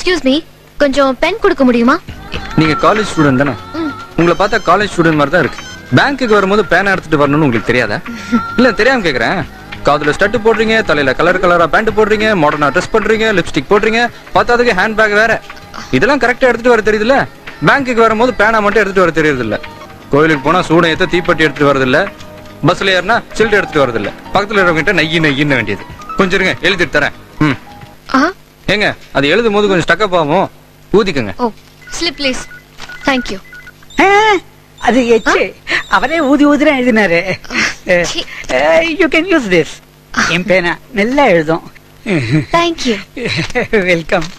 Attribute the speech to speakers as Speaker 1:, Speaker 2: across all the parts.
Speaker 1: Excuse me கொஞ்சம் pen கொடுக்க முடியுமா
Speaker 2: நீங்க காலேஜ் ஸ்டூடெண்ட் தானே
Speaker 1: ம்.
Speaker 2: உங்களை பார்த்தா காலேஜ் ஸ்டூடெண்ட் மாதிரி தான் இருக்கு பேங்க்குக்கு வரும்போது பேனா எடுத்துட்டு வரணும்னு உங்களுக்கு தெரியாதா இல்ல தெரியாம கேக்குறேன் காதுல ஸ்டட்டு போடுறீங்க தலையில கலர் கலரா பேண்ட் போடுறீங்க மாடர்னா ட்ரெஸ் பண்றீங்க லிப்ஸ்டிக் போடுறீங்க பார்த்ததுக்கு ஹேண்ட் பேக் வேற இதெல்லாம் கரெக்டா எடுத்துட்டு வர தெரியுதுல்ல பேங்க்குக்கு வரும்போது பேனா மட்டும் எடுத்துட்டு வர தெரியுது இல்ல கோயிலுக்கு போனா சூடம் ஏத்த தீப்பெட்டி எடுத்துட்டு வரது இல்ல பஸ்ல ஏறினா சில்ட் எடுத்துட்டு வரது இல்ல பக்கத்துல இருக்கவங்கிட்ட நெய்யி நெய்யின்னு வேண்டியது கொஞ்சம் இருங்க எழுதிட்டு தரேன் ம்
Speaker 1: ஆ
Speaker 2: ஏங்க அது எழுதும் போது கொஞ்சம் ஸ்டக்கப் ஆகும் ஊதிக்கங்க
Speaker 1: ஓ ஸ்லிப் ப்ளீஸ் தேங்க்யூ
Speaker 3: ஆ, அது எச்சு அவரே ஊதி ஊதிரா எழுதினாரு
Speaker 1: see.
Speaker 3: You can use this என் பேனா நல்லா எழுதும்
Speaker 1: தேங்க்யூ
Speaker 3: வெல்கம்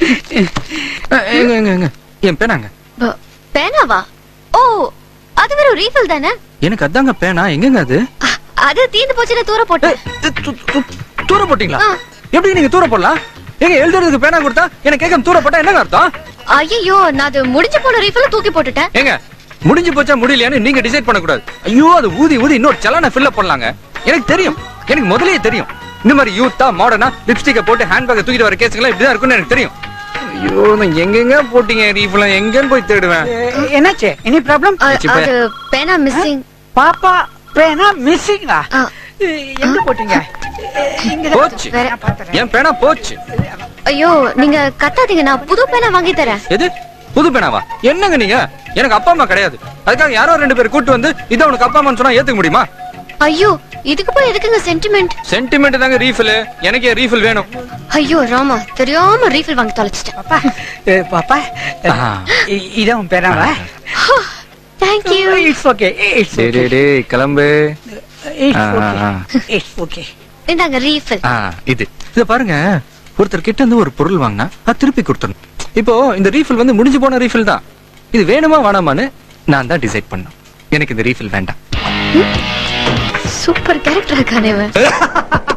Speaker 2: எங்க எங்க எங்க என் பேனாங்க
Speaker 1: பேனாவா ஓ அது வெறும் ரீஃபில் தானே
Speaker 2: எனக்கு அதாங்க பேனா எங்கங்க அது
Speaker 1: அ, அது தீந்து போச்சுல தூர போட்டேன்
Speaker 2: து- து- து- தூர போட்டீங்களா
Speaker 1: ஆ.
Speaker 2: எப்படி நீங்க தூர போடலாம் எங்க எழுதுறதுக்கு பேனா கொடுத்தா எனக்கு கேட்க தூர போட்டா என்னங்க அர்த்தம்
Speaker 1: ஐயோ நான் அது முடிஞ்சு போன ரீஃபில் தூக்கி போட்டுட்டேன்
Speaker 2: ஏங்க முடிஞ்சு போச்சா முடியலையான்னு நீங்க டிசைட் பண்ண கூடாது ஐயோ அது ஊதி ஊதி இன்னொரு சலான ஃபில் பண்ணலாங்க எனக்கு தெரியும் எனக்கு முதல்லயே தெரியும் இந்த மாதிரி யூத்தா மாடர்னா லிப்ஸ்டிக்கை போட்டு ஹேண்ட் பேக்கை தூக்கிட்டு வர கேஸுங்களாம் இப்படிதான் இருக்கும்னு எனக்கு தெரியும் ஐயோ நான் எங்கெங்க போட்டீங்க ரீஃபெல்லாம் எங்கன்னு போய் தேடுவேன்
Speaker 3: என்னாச்சு எனி ப்ராப்ளம்
Speaker 1: அ,
Speaker 2: சி, பையா.
Speaker 1: அது பேனா மிஸ்ஸிங்
Speaker 3: பாப்பா பேனா மிஸ்ஸிங்கா
Speaker 1: ஆ.
Speaker 3: எங்க போட்டீங்க இங்க
Speaker 2: போச்சு
Speaker 1: வேற.
Speaker 3: நான் பார்த்துறேன்.
Speaker 2: என் பேனா போச்சு
Speaker 1: ஐயோ நீங்க கத்தாதீங்க நான் புது பேனா வாங்கி தரேன்
Speaker 2: எது புது பேனாவா என்னங்க நீங்க எனக்கு அப்பா அம்மா கிடையாது அதுக்காக யாரோ ரெண்டு பேர் கூட்டு வந்து இதை உனக்கு அப்பா அம்மான்னு சொன்னா ஏத்துக்க முடியுமா
Speaker 1: ஐயோ இதுக்கு போய் எதுக்குங்க சென்டிமெண்ட்
Speaker 2: சென்டிமெண்ட் தாங்க ரீஃபில் எனக்கே ரீஃபில் வேணும்
Speaker 1: ஐயோ ராமா தெரியாம ரீஃபில் வாங்கி தொலைச்சிட்டேன்
Speaker 3: பாப்பா ஏ, பாப்பா
Speaker 2: ஆ.
Speaker 3: இ- இதான் உன் பேனாவா
Speaker 1: தேங்க்யூ
Speaker 3: இட்ஸ் ஓகே இட்ஸ்
Speaker 2: டேய் டேய், டேய் கிளம்பு
Speaker 3: இட்ஸ்
Speaker 2: ஆ,
Speaker 3: ஓகே
Speaker 2: ஆ.
Speaker 3: இட்ஸ் ஓகே
Speaker 1: இந்தாங்க ரீஃபில்
Speaker 2: ஆ, இது இத பாருங்க ஒருத்தர் கிட்ட இருந்து ஒரு பொருள் வாங்கினா அது திருப்பி கொடுத்துடணும் இப்போ இந்த ரீஃபில் வந்து முடிஞ்சு போன ரீஃபில் தான் இது வேணுமா வேணாமான்னு நான் தான் டிசைட் பண்ணேன் எனக்கு இந்த ரீஃபில் வேண்டாம்
Speaker 1: சூப்பர் கேரக்டர் இருக்கானே இவன்